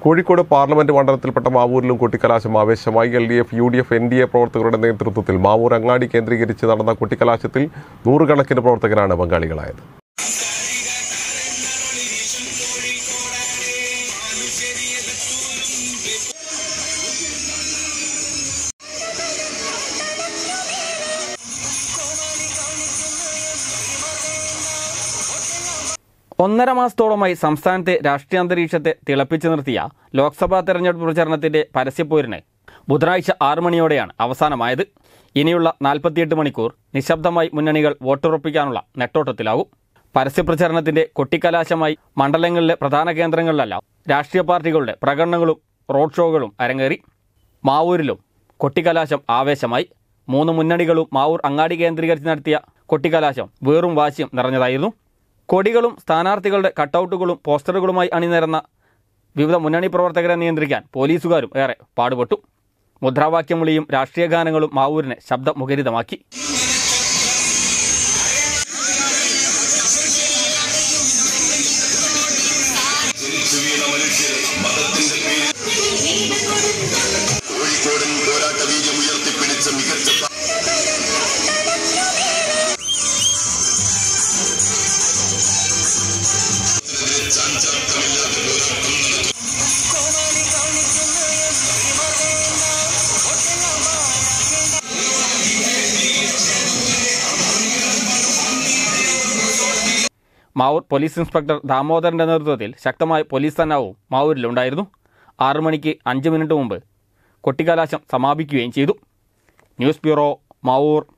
Kozhikode parliament മണ്ഡലത്തിൽപ്പെട്ട മാവൂരിലും കൊട്ടിക്കലാശം ആവേശമായി L D F U D F N D A പ്രവർത്തകരുടെ നേതൃത്വത്തിൽ മാവൂർ അങ്ങാടി കേന്ദ്രീകരിച്ച് നടന്ന കൊട്ടിക്കലാശത്തിൽ നൂറുകണക്കിന് പ്രവർത്തകരാണ് പങ്കാളികളായത് ഒന്നര മാസത്തോളമായി സംസ്ഥാനത്തെ രാഷ്ട്രീയ അന്തരീക്ഷത്തെ തിളപ്പിച്ചു നിർത്തിയ ലോക്സഭാ തെരഞ്ഞെടുപ്പ് പ്രചരണത്തിന്റെ പരസ്യപ്പോരിന് ബുധനാഴ്ച ആറ് മണിയോടെയാണ് അവസാനമായത് ഇനിയുള്ള നാൽപ്പത്തിയെട്ട് മണിക്കൂർ നിശബ്ദമായി മുന്നണികൾ വോട്ടുറപ്പിക്കാനുള്ള നെട്ടോട്ടത്തിലാകും പരസ്യപ്രചരണത്തിന്റെ കൊട്ടിക്കലാശമായി മണ്ഡലങ്ങളിലെ പ്രധാന കേന്ദ്രങ്ങളിലെല്ലാം രാഷ്ട്രീയ പാർട്ടികളുടെ പ്രകടനങ്ങളും റോഡ് ഷോകളും അരങ്ങേറി മാവൂരിലും കൊട്ടിക്കലാശം ആവേശമായി മൂന്ന് മുന്നണികളും മാവൂർ അങ്ങാടി കേന്ദ്രീകരിച്ച് നടത്തിയ കൊട്ടിക്കലാശം വേറും വാശിയും നിറഞ്ഞതായിരുന്നു കൊടികളും സ്ഥാനാർത്ഥികളുടെ കട്ടൗട്ടുകളും പോസ്റ്ററുകളുമായി അണിനിരന്ന വിവിധ മുന്നണി പ്രവർത്തകരെ നിയന്ത്രിക്കാൻ പോലീസുകാരും ഏറെ പാടുപെട്ടു മുദ്രാവാക്യം വിളിയും രാഷ്ട്രീയ ഗാനങ്ങളും മാവൂരിനെ ശബ്ദമുഖരിതമാക്കി കോഴിക്കോടൻ പോരാട്ട വീര്യം ഉയർത്തിപ്പിടിച്ച മികച്ച മാവൂർ പോലീസ് ഇൻസ്പെക്ടർ ദാമോദരന്റെ നേതൃത്വത്തിൽ ശക്തമായ പോലീസ് സന്നാഹവും മാവൂരിലുണ്ടായിരുന്നു ആറു മണിക്ക് അഞ്ച് മിനിറ്റ് മുമ്പ് കൊട്ടിക്കലാശം സമാപിക്കുകയും ചെയ്തു ന്യൂസ് ബ്യൂറോ മാവൂർ